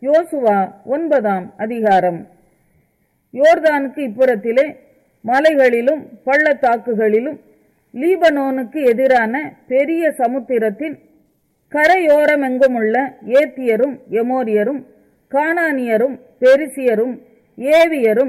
யோசுவா ஒன்பதாம் அதிகாரம் யோர்தானுக்கு இப்புறத்திலே மலைகளிலும் பள்ளத்தாக்குகளிலும் லீபனோனுக்கு எதிரான பெரிய சமுத்திரத்தின் கரையோரமெங்குமுள்ள ஏத்தியரும் எமோரியரும் கானானியரும் பெரிசியரும் ஏவியரும்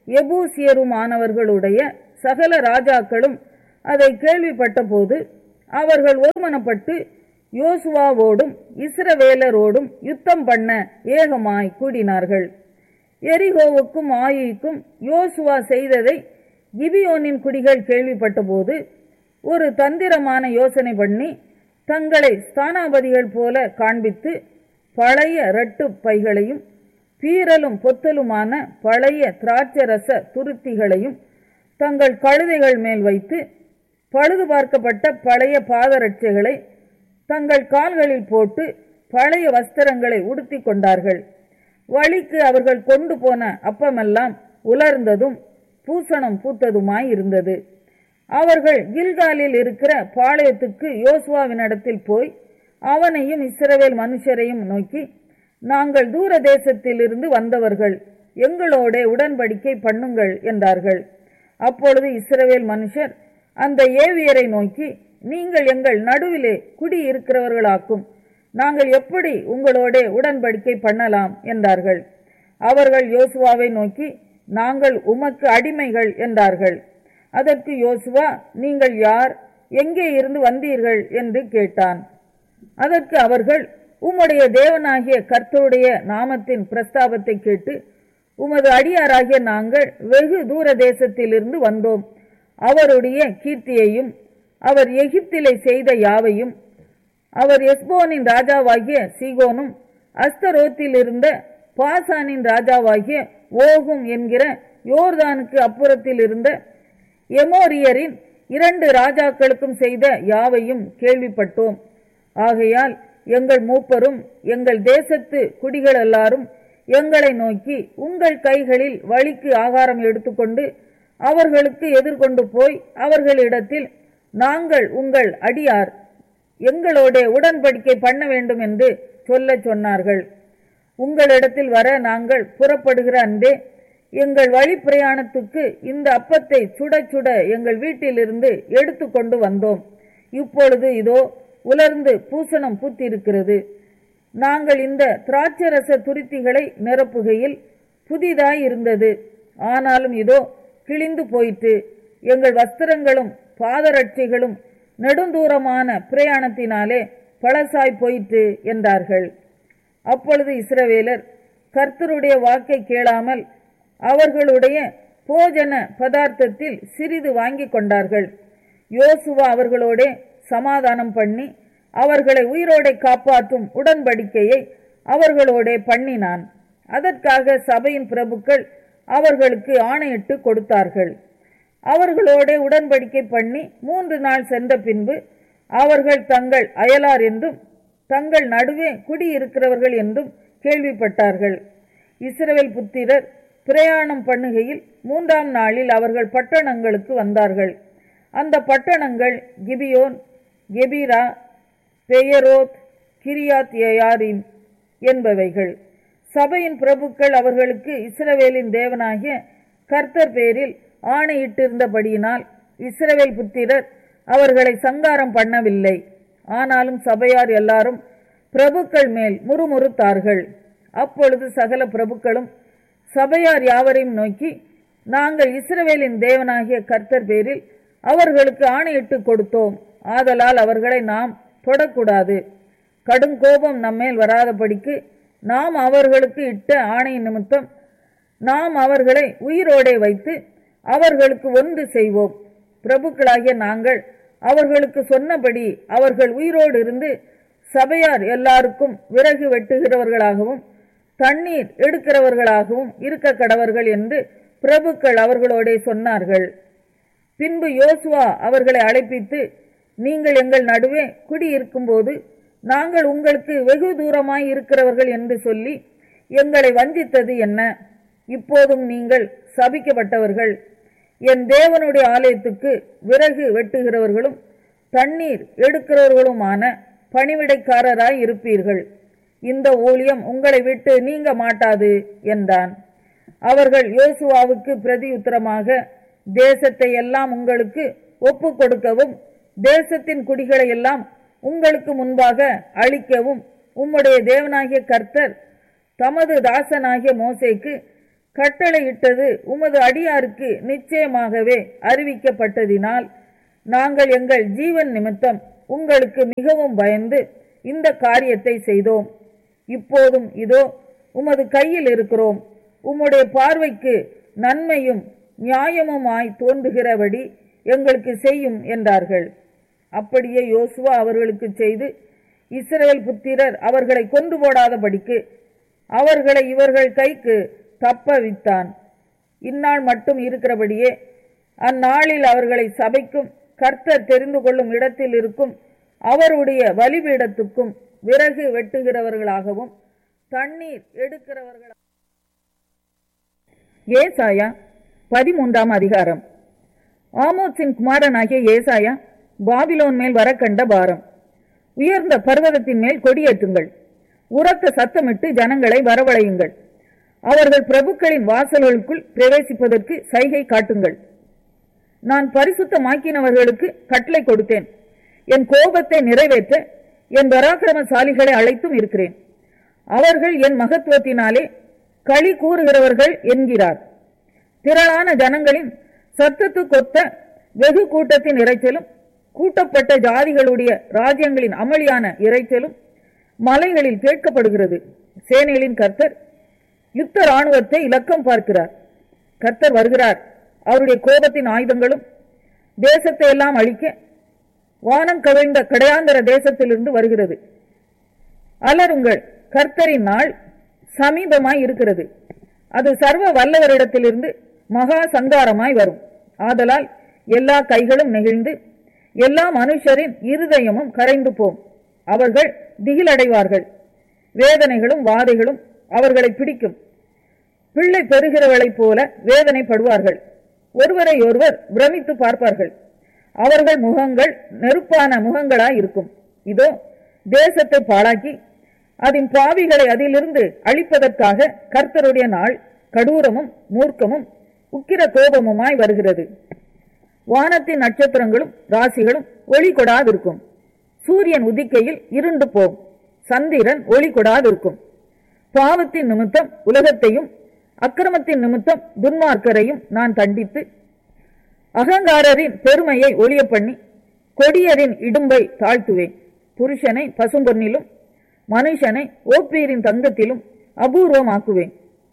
எபூசியருமானவர்களுடைய சகல ராஜாக்களும் அதை கேள்விப்பட்டபோது அவர்கள் ஒருமனப்பட்டு யோசுவாவோடும் இஸ்ரவேலரோடும் யுத்தம் பண்ண ஏகமாய் கூடினார்கள் எரிகோவுக்கும் ஆயிக்கும் யோசுவா செய்ததை கிபியோனின் குடிகள் கேள்விப்பட்டபோது ஒரு தந்திரமான யோசனை பண்ணி தங்களை ஸ்தானாபதிகள் போல காண்பித்து பழைய ரட்டு பைகளையும் பீரலும் பொத்தலுமான பழைய திராட்சரச துருத்திகளையும் தங்கள் கழுதைகள் மேல் வைத்து பழுது பார்க்கப்பட்ட பழைய பாதரட்சைகளை தங்கள் கால்களில் போட்டு பழைய வஸ்திரங்களை உடுத்தி கொண்டார்கள் வழிக்கு அவர்கள் கொண்டு போன அப்பமெல்லாம் உலர்ந்ததும் பூசணம் பூத்ததுமாய் இருந்தது அவர்கள் கில்காலில் இருக்கிற பாளையத்துக்கு யோசுவாவினிடத்தில் போய் அவனையும் இஸ்ரவேல் மனுஷரையும் நோக்கி நாங்கள் தூர தேசத்திலிருந்து வந்தவர்கள் எங்களோட உடன்படிக்கை பண்ணுங்கள் என்றார்கள் அப்பொழுது இஸ்ரவேல் மனுஷர் அந்த ஏவியரை நோக்கி நீங்கள் எங்கள் நடுவிலே குடியிருக்கிறவர்களாக்கும் நாங்கள் எப்படி உங்களோட உடன்படிக்கை பண்ணலாம் என்றார்கள் அவர்கள் யோசுவாவை நோக்கி நாங்கள் உமக்கு அடிமைகள் என்றார்கள் அதற்கு யோசுவா நீங்கள் யார் எங்கே இருந்து வந்தீர்கள் என்று கேட்டான் அதற்கு அவர்கள் உம்முடைய தேவனாகிய கர்த்தருடைய நாமத்தின் பிரஸ்தாபத்தை கேட்டு உமது அடியாராகிய நாங்கள் வெகு தூர தேசத்திலிருந்து வந்தோம் அவருடைய கீர்த்தியையும் அவர் எகிப்திலே செய்த யாவையும் அவர் எஸ்போனின் ராஜாவாகிய சீகோனும் அஸ்தரோத்தில் இருந்த பாசானின் ராஜாவாகிய ஓகும் என்கிற யோர்தானுக்கு அப்புறத்தில் இருந்த எமோரியரின் இரண்டு ராஜாக்களுக்கும் செய்த யாவையும் கேள்விப்பட்டோம் ஆகையால் எங்கள் மூப்பரும் எங்கள் தேசத்து குடிகள் எல்லாரும் எங்களை நோக்கி உங்கள் கைகளில் வழிக்கு ஆகாரம் எடுத்துக்கொண்டு அவர்களுக்கு எதிர்கொண்டு போய் அவர்களிடத்தில் நாங்கள் உங்கள் அடியார் எங்களோட உடன்படிக்கை பண்ண வேண்டும் என்று சொல்லச் சொன்னார்கள் உங்களிடத்தில் வர நாங்கள் புறப்படுகிற அன்றே எங்கள் வழி பிரயாணத்துக்கு இந்த அப்பத்தை சுட சுட எங்கள் வீட்டிலிருந்து எடுத்துக்கொண்டு வந்தோம் இப்பொழுது இதோ உலர்ந்து பூசணம் பூத்திருக்கிறது நாங்கள் இந்த திராட்சரச துருத்திகளை நிரப்புகையில் புதிதாய் இருந்தது ஆனாலும் இதோ கிழிந்து போயிற்று எங்கள் வஸ்திரங்களும் பாதரட்சைகளும் நெடுந்தூரமான பிரயாணத்தினாலே பழசாய் போயிற்று என்றார்கள் அப்பொழுது இஸ்ரவேலர் கர்த்தருடைய வாக்கை கேளாமல் அவர்களுடைய போஜன பதார்த்தத்தில் சிறிது வாங்கி கொண்டார்கள் யோசுவா அவர்களோட சமாதானம் பண்ணி அவர்களை உயிரோடை காப்பாற்றும் உடன்படிக்கையை அவர்களோட பண்ணினான் அதற்காக சபையின் பிரபுக்கள் அவர்களுக்கு ஆணையிட்டு கொடுத்தார்கள் அவர்களோட உடன்படிக்கை பண்ணி மூன்று நாள் சென்ற பின்பு அவர்கள் தங்கள் அயலார் என்றும் தங்கள் நடுவே குடியிருக்கிறவர்கள் என்றும் கேள்விப்பட்டார்கள் இஸ்ரவேல் புத்திரர் பிரயாணம் பண்ணுகையில் மூன்றாம் நாளில் அவர்கள் பட்டணங்களுக்கு வந்தார்கள் அந்த பட்டணங்கள் Gibeon Chephirah Beeroth Kiriath Jearim என்பவைகள் சபையின் பிரபுக்கள் அவர்களுக்கு இஸ்ரவேலின் தேவனாகிய கர்த்தர் பேரில் ஆணையிட்டிருந்தபடியினால் இஸ்ரவேல் புத்திரர் அவர்களை சங்காரம் பண்ணவில்லை ஆனாலும் சபையார் எல்லாரும் பிரபுக்கள் மேல் முறுமுறுத்தார்கள் அப்பொழுது சகல பிரபுக்களும் சபையார் யாவரையும் நோக்கி நாங்கள் இஸ்ரவேலின் தேவனாகிய கர்த்தர் பேரில் அவர்களுக்கு ஆணையிட்டு கொடுத்தோம் ஆதலால் அவர்களை நாம் தொடக்கூடாது கடும் கோபம் நம்மேல் வராதபடிக்கு நாம் அவர்களுக்கு இட்ட ஆணை நிமித்தம் நாம் அவர்களை உயிரோடே வைத்து அவர்களுக்கு ஒன்று செய்வோம் பிரபுக்களாகிய நாங்கள் அவர்களுக்கு சொன்னபடி அவர்கள் உயிரோடு இருந்து சபையார் எல்லாருக்கும் விறகு வெட்டுகிறவர்களாகவும் தண்ணீர் எடுக்கிறவர்களாகவும் இருக்க கடவர்கள் என்று பிரபுக்கள் அவர்களோடே சொன்னார்கள் பின்பு யோசுவா அவர்களை அழைப்பித்து நீங்கள் எங்கள் நடுவே குடியிருக்கும்போது நாங்கள் உங்களுக்கு வெகு தூரமாய் இருக்கிறவர்கள் என்று சொல்லி எங்களை வஞ்சித்தது என்ன இப்போதும் நீங்கள் சபிக்கப்பட்டவர்கள் என் தேவனுடைய ஆலயத்துக்கு விறகு வெட்டுகிறவர்களும் தண்ணீர் எடுக்கிறவர்களுமான பணிவிடைக்காரராய் இருப்பீர்கள் இந்த ஊழியம் உங்களை விட்டு நீங்க மாட்டாது என்றான் அவர்கள் யோசுவாவுக்கு பிரதியுத்தரமாக தேசத்தை எல்லாம் உங்களுக்கு ஒப்பு கொடுக்கவும் தேசத்தின் குடிகளை எல்லாம் உங்களுக்கு முன்பாக அழிக்கவும் உம்முடைய தேவனாகிய கர்த்தர் தமது தாசனாகிய மோசேக்கு கட்டளையிட்டது உமது அடியாருக்கு நிச்சயமாகவே அறிவிக்கப்பட்டதினால் நாங்கள் எங்கள் ஜீவன் நிமித்தம் உங்களுக்கு மிகவும் பயந்து இந்த காரியத்தை செய்தோம் இப்போதும் இதோ உமது கையில் இருக்கிறோம் உம்முடைய பார்வைக்கு நன்மையும் நியாயமுமாய் தோன்றுகிறபடி எங்களுக்கு செய்யும் என்றார்கள் அப்படியே யோசுவா அவர்களுக்கு செய்து இஸ்ரவேல் புத்திரர் அவர்களை கொண்டு போடாதபடிக்கு அவர்களை இவர்கள் கைக்கு தப்பவித்தான் இந்நாள் மட்டும் இருக்கிறபடியே அந்நாளில் அவர்களை சபைக்கும் கர்த்தர் தெரிந்து கொள்ளும் இடத்தில் இருக்கும் அவருடைய பலிபீடத்துக்கும் விறகு வெட்டுகிறவர்களாகவும் தண்ணீர் எடுக்கிறவர்களாக ஏசாயா பதிமூன்றாம் அதிகாரம் ஆமோத்ஸின் குமாரனாகிய ஏசாயா பாபிலோன் மேல் வர கண்ட பாரம் உயர்ந்த பர்வதத்தின் மேல் கொடியேற்றுங்கள் உரத்த சத்தமிட்டு ஜனங்களை வரவழையுங்கள் அவர்கள் பிரபுக்களின் வாசல்களுக்குள் பிரவேசிப்பதற்கு சைகை காட்டுங்கள் நான் பரிசுத்தமாக்கினவர்களுக்கு கட்டளை கொடுத்தேன் என் கோபத்தை நிறைவேற்ற என் பராக்கிரமசாலிகளை அழைத்தும் இருக்கிறேன் அவர்கள் என் மகத்துவத்தினாலே களி கூறுகிறவர்கள் என்கிறார் திரளான ஜனங்களின் சத்தத்துக்கொத்த வெகு கூட்டத்தின் இறைச்சலும் கூட்டப்பட்ட ஜாதிகளுடைய ராஜ்யங்களின் அமளியான இறைச்சலும் மலைகளில் கேட்கப்படுகிறது சேனைகளின் கர்த்தர் யுத்த ராணுவத்தை இலக்கம் பார்க்கிறார் கர்த்தர் வருகிறார் அவருடைய கோபத்தின் ஆயுதங்களும் தேசத்தை எல்லாம் அழிக்க வானம் கவிழ்ந்த கடையாந்தர தேசத்திலிருந்து வருகிறது அலருங்கள் கர்த்தரின் நாள் சமீபமாய் இருக்கிறது அது சர்வ வல்லவரிடத்திலிருந்து மகா சங்காரமாய் வரும் ஆதலால் எல்லா கைகளும் நெகிழ்ந்து எல்லா மனுஷரின் இருதயமும் கரைந்து போம் அவர்கள் திகிலடைவார்கள் வேதனைகளும் வாதைகளும் அவர்களை பிடிக்கும் பிள்ளை பெறுகிறவளைப் போல வேதனைப்படுவார்கள் ஒருவரை ஒருவர் பிரமித்து பார்ப்பார்கள் அவர்கள் முகங்கள் நெருப்பான முகங்களாய் இருக்கும் இதோ தேசத்தை பாழாக்கி அதன் பாவிகளை அதிலிருந்து அழிப்பதற்காக கர்த்தருடைய நாள் கடூரமும் மூர்க்கமும் உக்கிர கோபமுமாய் வருகிறது வானத்தின் நட்சத்திரங்களும் ராசிகளும் ஒளி கொடாதிருக்கும் சூரியன் உதிக்கையில் இருண்டு போம் சந்திரன் ஒளி கொடாதிருக்கும் பாவத்தின் நிமித்தம் உலகத்தையும் அக்கிரமத்தின் நிமித்தம் துன்மார்க்கரையும் நான் தண்டித்து அகங்காரரின் பெருமையை ஒளிய பண்ணி கொடியரின் இடும்பை தாழ்த்துவேன் புருஷனை பசும்பொன்னிலும் மனுஷனை ஓப்பீரின் தங்கத்திலும் அபூர்வமாக்குவேன்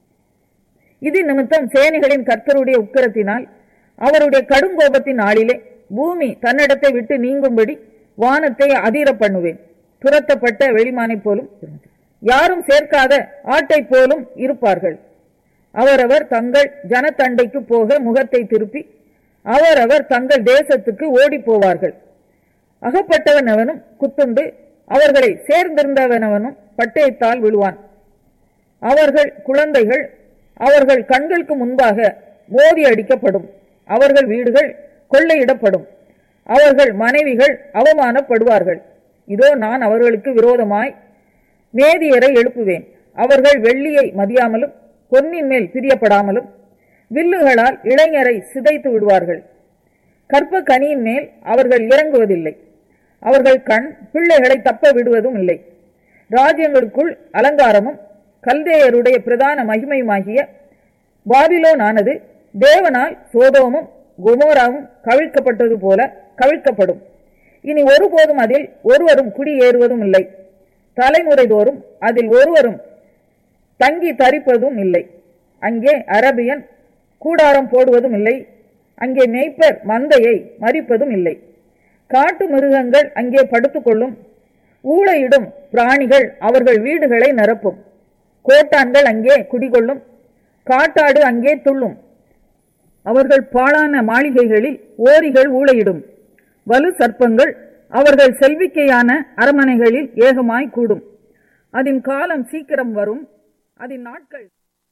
இது நிமித்தம் சேனைகளின் கர்த்தருடைய உக்கிரத்தினால் அவருடைய கடுங்கோபத்தின் நாளிலே பூமி தன்னிடத்தை விட்டு நீங்கும்படி வானத்தை அதிர பண்ணுவேன் துரத்தப்பட்ட வெளிமானைப் போலும் யாரும் சேர்க்காத ஆட்டைப் போலும் இருப்பார்கள் அவரவர் தங்கள் ஜனத்தண்டைக்கு போக முகத்தை திருப்பி அவரவர் தங்கள் தேசத்துக்கு ஓடிப் போவார்கள் அகப்பட்டவனவனும் குத்துண்டு அவர்களை சேர்ந்திருந்தவனவனும் பட்டயத்தால் விழுவான் அவர்கள் குழந்தைகள் அவர்கள் கண்களுக்கு முன்பாக மோதி அடிக்கப்படும் அவர்கள் வீடுகள் கொள்ளையிடப்படும் அவர்கள் மனைவிகள் அவமானப்படுவார்கள் இதோ நான் அவர்களுக்கு விரோதமாய் மேதியரை எழுப்புவேன் அவர்கள் வெள்ளியை மதியாமலும் பொன்னின் மேல் பிரியப்படாமலும் வில்லுகளால் இளைஞரை சிதைத்து விடுவார்கள் கற்ப கனியின் மேல் அவர்கள் இறங்குவதில்லை அவர்கள் கண் பிள்ளைகளை தப்ப விடுவதும் இல்லை ராஜ்யங்களுக்குள் அலங்காரமும் கல்தேயருடைய பிரதான மகிமையுமாகிய பாபிலோன் ஆனது தேவனால் சோதோமும் குமோராவும் கவிழ்க்கப்பட்டது போல கவிழ்க்கப்படும் இனி ஒருபோதும் அதில் ஒருவரும் குடியேறுவதும் இல்லை தலைமுறை தோறும் அதில் ஒருவரும் தங்கி தரிப்பதும் இல்லை அங்கே அரபியன் கூடாரம் போடுவதும் இல்லை அங்கே மேய்ப்பர் மந்தையை மறிப்பதும் இல்லை காட்டு மிருகங்கள் அங்கே படுத்துக்கொள்ளும் ஊழையிடும் பிராணிகள் அவர்கள் வீடுகளை நிரப்பும் கோட்டான்கள் அங்கே குடிகொள்ளும் காட்டாடு அங்கே துள்ளும் அவர்கள் பாழான மாளிகைகளில் ஓரிகள் ஊழையிடும் வலு சர்ப்பங்கள் அவர்கள் செல்விக்கையான அரமனைகளில் ஏகமாய் கூடும் அதன் காலம் சீக்கிரம் வரும் அதன் நாட்கள்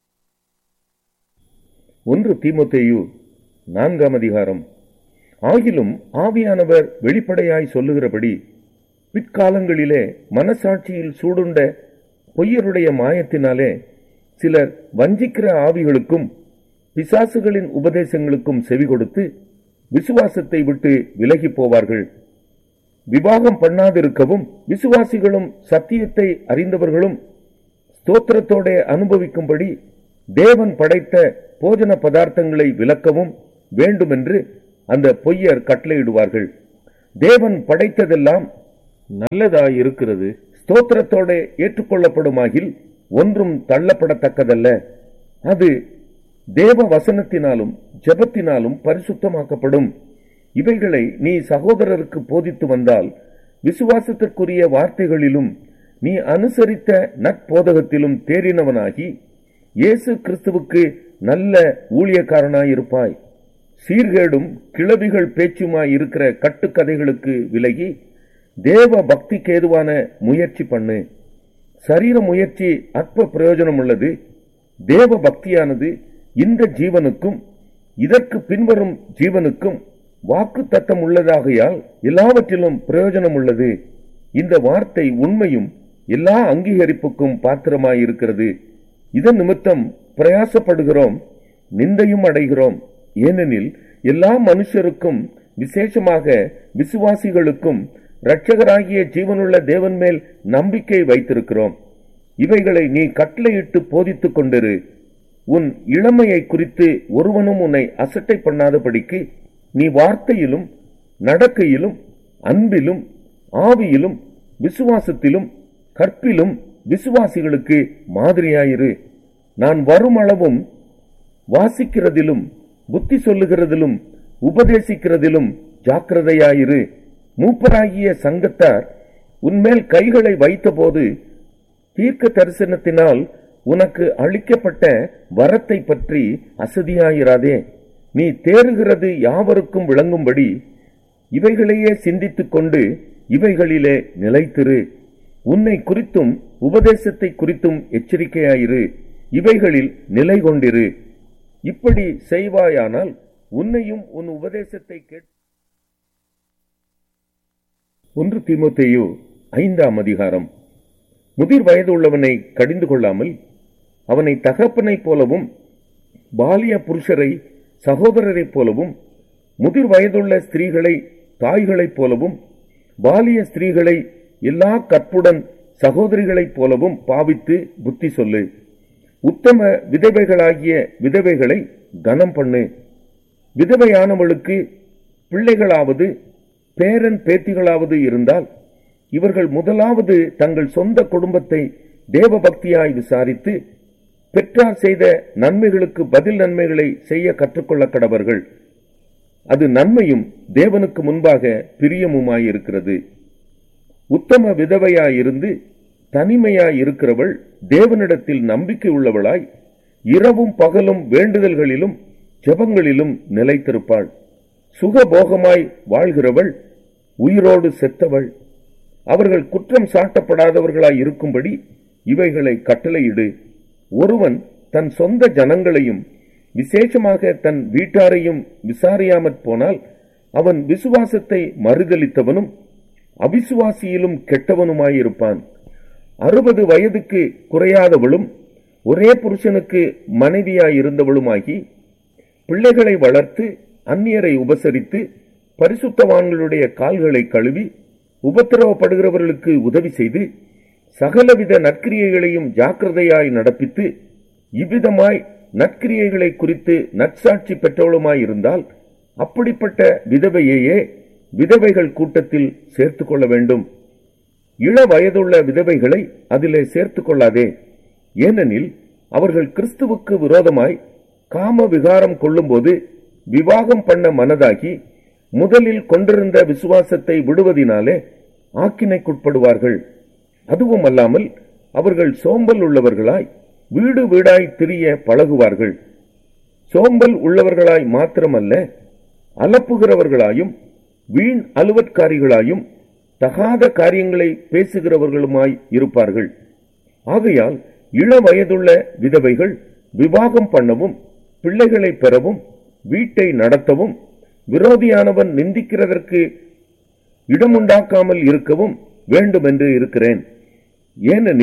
ஒன்று தீமோத்தேயு நான்காம் அதிகாரம் ஆகிலும் ஆவியானவர் வெளிப்படையாய் சொல்லுகிறபடி பிற்காலங்களிலே மனசாட்சியில் சூடுண்ட பொய்யருடைய மாயத்தினாலே சிலர் வஞ்சிக்கிற ஆவிகளுக்கும் பிசாசுகளின் உபதேசங்களுக்கும் செவி கொடுத்து விசுவாசத்தை விட்டு விலகி போவார்கள் விவாகம் பண்ணாதிருக்கவும் விசுவாசிகளும் சத்தியத்தை அறிந்தவர்களும் ஸ்தோத்திரத்தோட அனுபவிக்கும்படி தேவன் படைத்த போஜன பதார்த்தங்களை விளக்கவும் வேண்டுமென்று அந்த பொய்யர் கட்டளையிடுவார்கள் தேவன் படைத்ததெல்லாம் நல்லதாயிருக்கிறது ஸ்தோத்திரத்தோட ஏற்றுக்கொள்ளப்படுமாகில் ஒன்றும் தள்ளப்படத்தக்கதல்ல அது தேவ வசனத்தினாலும் ஜெபத்தினாலும் பரிசுத்தமாக்கப்படும் இவைகளை நீ சகோதரருக்கு போதித்து வந்தால் விசுவாசத்திற்குரிய வார்த்தைகளிலும் நீ அனுசரித்த நட்போதகத்திலும் தேறினவனாகி இயேசு கிறிஸ்துவுக்கு நல்ல ஊழியக்காரனாயிருப்பாய் சீர்கேடும் கிளவிகள் பேச்சுமாய் இருக்கிற கட்டுக்கதைகளுக்கு விலகி தேவ பக்திக்கு ஏதுவான முயற்சி பண்ணு சரீர முயற்சி அற்ப பிரயோஜனம் உள்ளது தேவ பக்தியானது இந்த ஜீவனுக்கும் இதற்கு பின்வரும் ஜீவனுக்கும் வாக்கு தத்தம் உள்ளதாகையால் எல்லாவற்றிலும் பிரயோஜனம் உள்ளது இந்த வார்த்தை உண்மையும் எல்லா அங்கீகரிப்புக்கும் பாத்திரமாயிருக்கிறது இதன் நிமித்தம் பிரயாசப்படுகிறோம் நிந்தையும் அடைகிறோம் ஏனெனில் எல்லா மனுஷருக்கும் விசேஷமாக விசுவாசிகளுக்கும் இரட்சகராகிய ஜீவனுள்ள தேவன் மேல் நம்பிக்கை வைத்திருக்கிறோம் இவைகளை நீ கட்டளையிட்டு போதித்துக் கொண்டிரு உன் இளமையை குறித்து ஒருவனும் உன்னை அசட்டை பண்ணாதபடிக்கு நீ வார்த்தையிலும் நடக்கையிலும் அன்பிலும் ஆவியிலும் விசுவாசத்திலும் கற்பிலும் விசுவாசிகளுக்கு மாதிரியாயிரு நான் வருமளவும் வாசிக்கிறதிலும் புத்தி சொல்லுகிறதிலும் உபதேசிக்கிறதிலும் ஜாக்கிரதையாயிரு மூப்பராகிய சங்கத்தார் உன்மேல் கைகளை வைத்தபோது தீர்க்க தரிசனத்தினால் உனக்கு அளிக்கப்பட்ட வரத்தை பற்றி அசதியாயிராதே நீ தேறுகிறது யாவருக்கும் விளங்கும்படி இவைகளையே சிந்தித்துக் கொண்டு இவைகளிலே நிலைத்திரு உன்னை குறித்தும் உபதேசத்தை குறித்தும் எச்சரிக்கையாயிரு இவைகளில் நிலை கொண்டிரு இப்படி செய்வாயானால் உன்னையும் உன் உபதேசத்தை கேட் ஒன்று தீமோத்தேயு ஐந்தாம் அதிகாரம் முதிர் வயதுள்ளவனை கடிந்து கொள்ளாமல் அவனை தகப்பனைப் போலவும் பாலிய புருஷரை சகோதரரைப் போலவும் முதிர் வயதுள்ள ஸ்திரீகளை தாய்களைப் போலவும் பாலிய ஸ்திரீகளை எல்லா கற்புடன் சகோதரிகளைப் போலவும் பாவித்து புத்தி சொல்லு உத்தம விதவைகளாகிய விதவைகளை கனம் பண்ணு விதவையானவளுக்கு பிள்ளைகளாவது பேரன் பேத்திகளாவது இருந்தால் இவர்கள் முதலாவது தங்கள் சொந்த குடும்பத்தை தேவபக்தியாய் விசாரித்து பெற்றார் செய்த நன்மைகளுக்கு பதில் நன்மைகளை செய்ய கற்றுக்கொள்ள கடவர்கள் அது நன்மையும் தேவனுக்கு முன்பாக பிரியமுமாயிருக்கிறது உத்தம விதவையாயிருந்து தனிமையாயிருக்கிறவள் தேவனிடத்தில் நம்பிக்கை உள்ளவளாய் இரவும் பகலும் வேண்டுதல்களிலும் ஜெபங்களிலும் நிலைத்திருப்பாள் சுகபோகமாய் வாழ்கிறவள் உயிரோடு செத்தவள் அவர்கள் குற்றம் சாட்டப்படாதவர்களாய் இருக்கும்படி இவைகளை கட்டளையிடு ஒருவன் தன் சொந்த ஜனங்களையும் விசேஷமாக தன் வீட்டாரையும் விசாரியாமற் போனால் அவன் விசுவாசத்தை மறுதலித்தவனும் அவிசுவாசியிலும் கெட்டவனுமாயிருப்பான் அறுபது வயதுக்கு குறையாதவளும் ஒரே புருஷனுக்கு மனைவியாயிருந்தவளுமாகி பிள்ளைகளை வளர்த்து அந்நியரை உபசரித்து பரிசுத்தவான்களுடைய கால்களை கழுவி உபத்திரவப்படுகிறவர்களுக்கு உதவி செய்து சகலவித நற்கிரியைகளையும் ஜாக்கிரதையாய் நடப்பித்து இவ்விதமாய் நற்கிரியைகளை குறித்து நற்சாட்சி பெற்றவளுமாயிருந்தால் அப்படிப்பட்ட விதவையையே விதவைகள் கூட்டத்தில் சேர்த்துக் கொள்ள வேண்டும் இள வயதுள்ள விதவைகளை அதிலே சேர்த்துக் கொள்ளாதே ஏனெனில் அவர்கள் கிறிஸ்துவுக்கு விரோதமாய் காம விகாரம் கொள்ளும்போது விவாகம் பண்ண மனதாகி முதலில் கொண்டிருந்த விசுவாசத்தை விடுவதினாலே ஆக்கினைக்குட்படுவார்கள் அதுவும் அல்லாமல் அவர்கள் சோம்பல் உள்ளவர்களாய் வீடு வீடாய் திரிய பழகுவார்கள் சோம்பல் உள்ளவர்களாய் மாத்திரமல்ல அலப்புகிறவர்களாயும் வீண் அலுவற்காரிகளாயும் தகாத காரியங்களை பேசுகிறவர்களுமாய் இருப்பார்கள் ஆகையால் இள வயதுள்ள விதவைகள் விவாகம் பண்ணவும் பிள்ளைகளை பெறவும் வீட்டை நடத்தவும் விரோதியானவன் நிந்திக்கிறதற்கு இடமுண்டாக்காமல் இருக்கவும் வேண்டுமென்று இருக்கிறேன் ஏனெனில்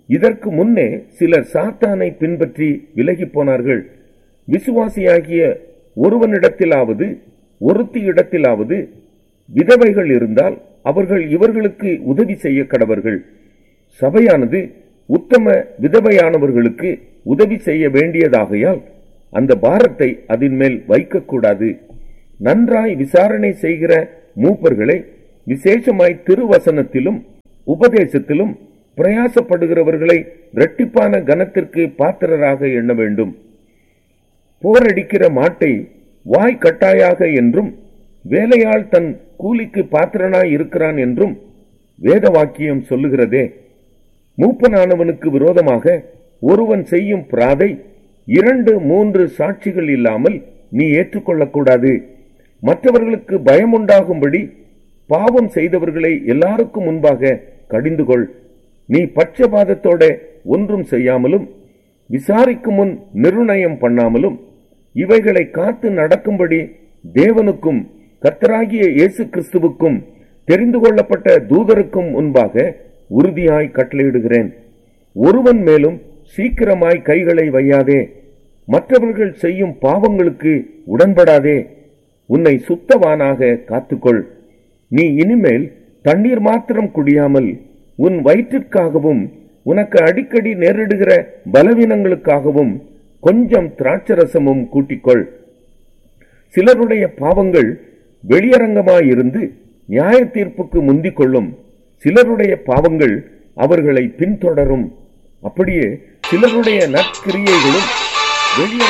இதற்கு முன்னே சிலர் சாத்தானை பின்பற்றி விலகிப் போனார்கள் விசுவாசியாகிய ஒருவனிடத்திலாவது ஒருத்தி இடத்திலாவது விதவைகள் இருந்தால் அவர்கள் இவர்களுக்கு உதவி செய்ய கடவர்கள் சபையானது உத்தம விதவையானவர்களுக்கு உதவி செய்ய வேண்டியதாகையால் அந்த பாரத்தை அதன் மேல் வைக்கக்கூடாது நன்றாய் விசாரணை செய்கிற மூப்பர்களை விசேஷமாய் திருவசனத்திலும் உபதேசத்திலும் பிரயாசப்படுகிறவர்களை இரட்டிப்பான கனத்திற்கு பாத்திரராக எண்ண வேண்டும் போரடிக்கிற மாட்டை வாய் கட்டாயாக என்றும் வேலையாள் தன் கூலிக்கு பாத்திரனாய் இருக்கிறான் என்றும் வேத வாக்கியம் சொல்லுகிறதே மூப்பனானவனுக்கு விரோதமாக ஒருவன் செய்யும் பிராதை இரண்டு மூன்று சாட்சிகள் இல்லாமல் நீ ஏற்றுக்கொள்ளக்கூடாது மற்றவர்களுக்கு பயமுண்டாகும்படி பாவம் செய்தவர்களை எல்லாருக்கும் முன்பாக கடிந்து கொள் நீ பட்சபாதத்தோட ஒன்றும் செய்யாமலும் விசாரிக்கும் முன் நிர்ணயம் பண்ணாமலும் இவைகளை காத்து நடக்கும்படி தேவனுக்கும் கர்த்தராகிய இயேசு கிறிஸ்துவுக்கும் தெரிந்து கொள்ளப்பட்ட தூதருக்கும் முன்பாக உறுதியாய் கட்டளையிடுகிறேன் ஒருவன் மேலும் சீக்கிரமாய் கைகளை வையாதே மற்றவர்கள் செய்யும் பாவங்களுக்கு உடன்படாதே உன்னை சுத்தவானாக காத்துக்கொள் நீ இனிமேல் தண்ணீர் மாத்திரம் குடியாமல் உன் வயிற்றிற்காகவும் உனக்கு அடிக்கடி நேரிடுகிற பலவீனங்களுக்காகவும் கொஞ்சம் திராட்சரசமும் கூட்டிக்கொள் சிலருடைய பாவங்கள் வெளியரங்கமாயிருந்து நியாய தீர்ப்புக்கு முந்திக் கொள்ளும் சிலருடைய பாவங்கள் அவர்களை பின்தொடரும் அப்படியே சிலருடைய நற்கிரியைகளும் வெளிய